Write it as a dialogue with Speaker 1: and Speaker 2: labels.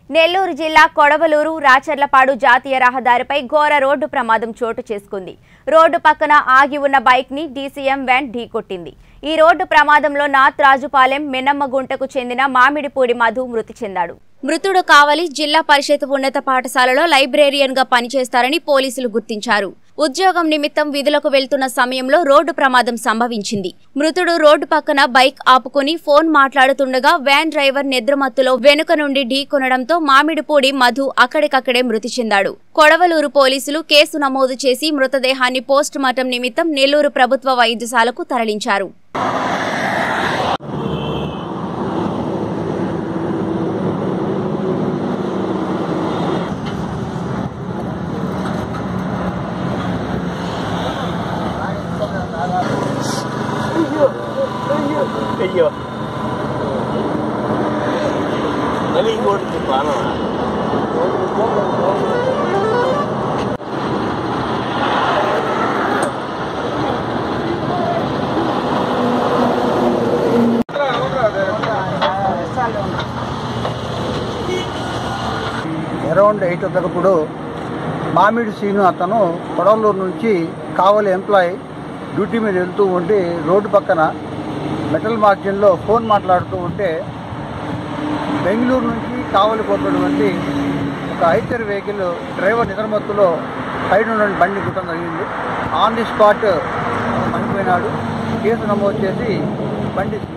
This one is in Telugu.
Speaker 1: నెల్లూరు జిల్లా కొడవలూరు రాచర్లపాడు జాతీయ రహదారిపై ఘోర రోడ్డు ప్రమాదం చోటు చేసుకుంది రోడ్డు పక్కన ఆగి ఉన్న బైక్ ని డీసీఎం వ్యాన్ ఢీకొట్టింది ఈ రోడ్డు ప్రమాదంలో నాత్ రాజుపాలెం మిన్నమ్మగుంటకు చెందిన మామిడిపూడి మధు మృతి చెందాడు మృతుడు కావలి జిల్లా పరిషత్ ఉన్నత పాఠశాలలో లైబ్రేరియన్ గా పనిచేస్తారని పోలీసులు గుర్తించారు ఉద్యోగం నిమిత్తం విధులకు వెళ్తున్న సమయంలో రోడ్డు ప్రమాదం సంభవించింది మృతుడు రోడ్డు పక్కన బైక్ ఆపుకుని ఫోన్ మాట్లాడుతుండగా వ్యాన్ డ్రైవర్ నిద్రమత్తులో వెనుక నుండి ఢీకొనడంతో మామిడిపూడి మధు అక్కడికక్కడే మృతి చెందాడు కొడవలూరు పోలీసులు కేసు నమోదు చేసి మృతదేహాన్ని పోస్ట్ మార్టం నిమిత్తం నెల్లూరు ప్రభుత్వ వైద్యశాలకు తరలించారు
Speaker 2: అయ్యో మళ్ళీ ఇంకోటి ప్రాణం
Speaker 3: అరౌండ్ ఎయిట్ ఒకప్పుడు మామిడి సీను అతను కొడవలూరు నుంచి కావలి ఎంప్లాయ్ డ్యూటీ మీద వెళ్తూ ఉంటే రోడ్డు పక్కన మెటల్ మార్జిన్లో ఫోన్ మాట్లాడుతూ ఉంటే బెంగళూరు నుంచి కావలి పోతున్నటువంటి ఒక ఐచర్ వెహికల్ డ్రైవర్ నిద్రమత్తులో సైడ్ ఉన్న బండి గుట్టం జరిగింది ఆన్ ది స్పాట్ చనిపోయినాడు కేసు నమోదు చేసి బండి